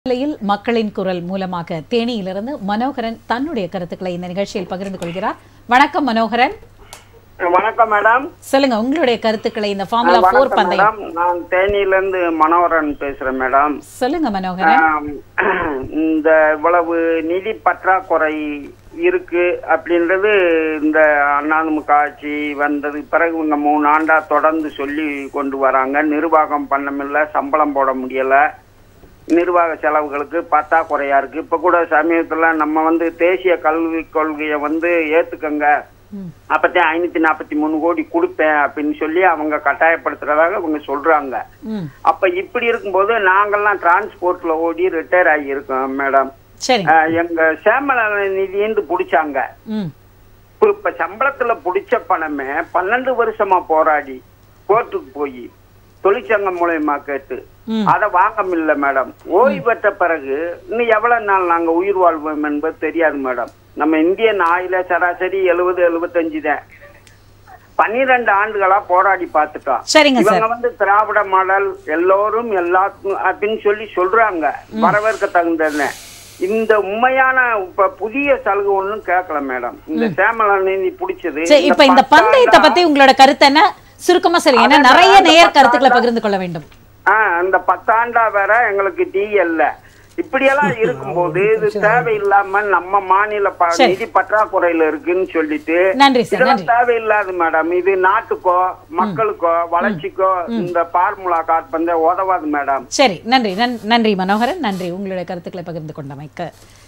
நிலையில் மக்களின் குரல் மூலமாக தேனியிலிருந்து மனோகரன் தன்னுடைய கருத்துக்களை இந்த நிகழ்ச்சியில் பகிர்ந்து கொள்கிறார் வணக்கம் மனோகரன் வணக்கம் மேடம் சொல்லுங்க உங்களுடைய கருத்துக்களை இந்த ஃபார்முலா போர் வணக்கம் பந்தயம் மேடம் நான் தேனியில இருந்து மனோகரன் பேசுறேன் மேடம் சொல்லுங்க மனோகரன் ஆம், இந்த இவ்வளவு நிதி பற்றாக்குறை இருக்கு அப்படின்றது இந்த அண்ணாதிமுக ஆட்சி வந்தது பிறகு இவங்க மூணு ஆண்டா தொடர்ந்து சொல்லி கொண்டு வராங்க நிர்வாகம் பண்ண முடியல சம்பளம் போட முடியல நிர்வாக செலவுகளுக்கு பற்றாக்குறையா இருக்கு இப்ப கூட சமீபத்துல நம்ம வந்து தேசிய கல்விக் கொள்கையை வந்து ஏத்துக்கங்க ம். அப்பதான் ஐநூத்தி நாற்பத்தி மூணு கோடி கொடுப்பேன் அப்படின்னு சொல்லி அவங்க கட்டாயப்படுத்துறதாக அவங்க சொல்றாங்க ம் அப்ப இப்படி இருக்கும்போது நாங்கெல்லாம் டிரான்ஸ்போர்ட்ல ஓடி ரிட்டையர் ஆகி இருக்கோம் மேடம் சரி அஹ், எங்க சேமல நிதின்னு புடிச்சாங்க ம் இப்ப இப்ப சம்பளத்துல புடிச்ச பணமே பன்னெண்டு வருஷமா போராடி கோர்ட்டுக்கு போய் தொழிற்சங்கம் மூலயமா கேட்டு ம் அதை வாங்க முடியல மேடம் ஓய்வு பெற்ற பிறகு இன்னும் எவ்வளவு நாள் நாங்க உயிர் வாழ்வோம் என்பது தெரியாது மேடம் நம்ம இந்தியன் ஆயில சராசரி எழுபது எழுபத்தஞ்சு தான் பன்னிரண்டு ஆண்டுகளா போராடி பார்த்துட்டோம் சரிங்க சார் இவங்க வந்து திராவிட மாடல் எல்லோரும் எல்லாத்துக்கும் அப்படின்னு சொல்லி சொல்றாங்க வரவேற்க தகுந்ததுன்னு இந்த உண்மையான இப்ப புதிய சலுகை ஒண்ணும் கேட்கல மேடம் இந்த சேமல நீதி பிடிச்சது சரி இப்ப இந்த பந்தயத்தை பத்தாண்டா- பத்தி உங்களோட கருத்து என்ன சுருக்கமா சரி ஏன்னா அதான் நிறைய அந்த நேயர் கருத்துக்களை பத்தாண்டா- பகிர்ந்து கொள்ள வேண்டும் ஆ அந்த பத்தாண்டா வேற எங்களுக்கு டீ இல்ல இப்படியெல்லாம் இருக்கும்போது இது தேவையில்லாம நம்ம மாநில ப- சரி. நிதி பற்றாக்குறையில இருக்குன்னு சொல்லிட்டு நன்றி சார் இதெல்லாம் நன்றி தேவையில்லாது மேடம் இது நாட்டுக்கோ மக்களுக்கோ வளர்ச்சிக்கோ இந்த பார்முலா கார் பந்தயம் உதவாது மேடம் சரி நன்றி நன்- நன்றி மனோகரன் நன்றி உங்களுடைய கருத்துக்களை பகிர்ந்து கொண்டமைக்கு